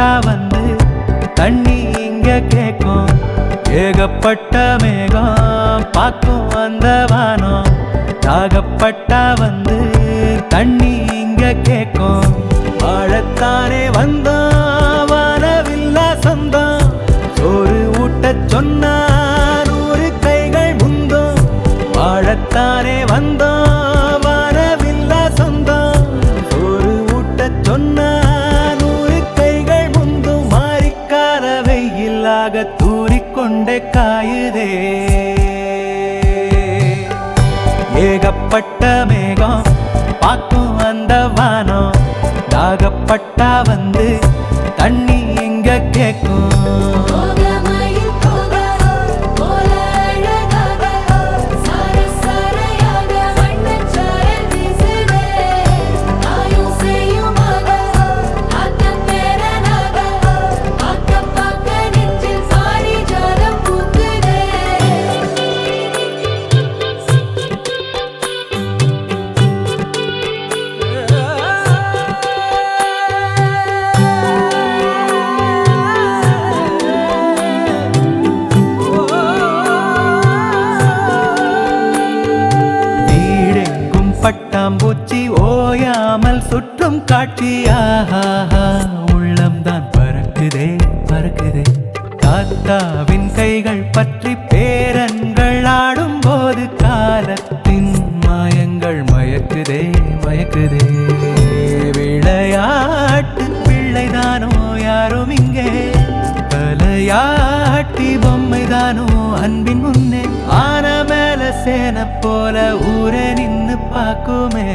ஏகப்பட்டா வந்து தண்ணி இங்க கேக்கும் ஏகப்பட்ட மேகம் பார்க்கும் அந்த வானம் தாகப்பட்டா வந்து தண்ணி இங்க கேக்கும் வாழத்தானே வந்தோம் வானவில்லா சொந்தம் சோறு ஊட்டச் சொன்னா நூறு கைகள் முந்தோம் வாழத்தானே வந்தோம் வானவில்லா சொந்தம் சோறு ஊட்டச் சொன்னா நூறு கைகள் முந்தும் மாறிக்கார வெயிலாக தூறிக்கொண்டே காயுதே ஏகப்பட்ட மேகம் பார்க்கும் அந்த வானம் தாகப்பட்டா வந்து தண்ணி இங்க கேக்கும் கோகமயில் கோக போல அழகாக சார சாரையாக வண்ணச்சாரல் வீசுதே ஆயும் செய்யுமாக ஆத்தம் பேரனாக பார்க்க பார்க்க நெஞ்சில் பாரிஜாதம் பூக்குதே வீடெங்கும் பட்டாம்பூச்சி ஓயாமல் சுற்றும் காட்சி ஆஹாஹா உள்ளம்தான் பறக்குதே பறக்குதே தாத்தாவின் கைகள் பற்றி பேரன்கள் ஆடும் போது காலத்தின் மாயங்கள் மயக்குதே மயக்குதே விளையாட்டு பிள்ளைதானோ யாரும் இங்கே தலையாட்டி பொம்மைதானோ அன்பின் முன்னே ஆன மேல சேன போல ஊரே நின்னு பாக்குமே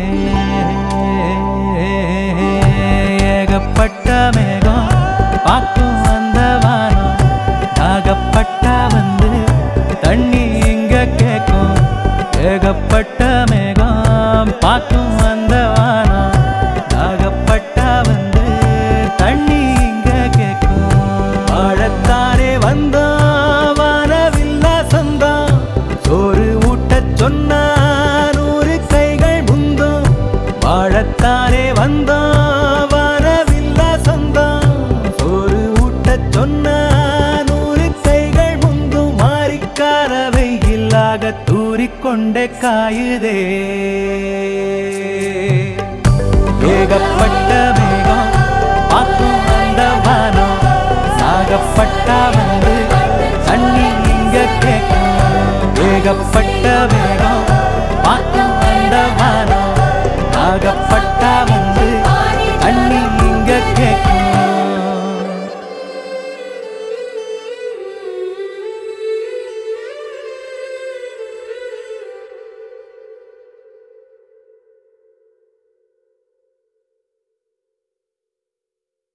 ஏகப்பட்ட மேகம் பார்க்கும் அந்த வானம் தாகப்பட்டா வந்து தண்ணி இங்க கேக்கும் ஏகப்பட்ட மேகம் பார்க்கும் அந்த வானம் தாகப்பட்டா வந்து தண்ணி இங்க கேக்கும் வாழத்தானே வந்தோம் வானவில்லா சொந்தம் சோறு ஊட்டச் சொன்னா நூறு கைகள் முந்தும் வாழத்தானே வந்தோம் வானவில்லா சொந்தம் சோறு ஊட்டச் சொன்னா நூறு கைகள் முந்தும் மாறிக்கார வெயிலாக தூறிக்கொண்டே காயுதே ஏகப்பட்ட மேகம் பார்க்கும் அந்த வானம் சாகப்பட்டா வந்து தண்ணி இங்க கேட்கும் ஏகப்பட்ட மேகம்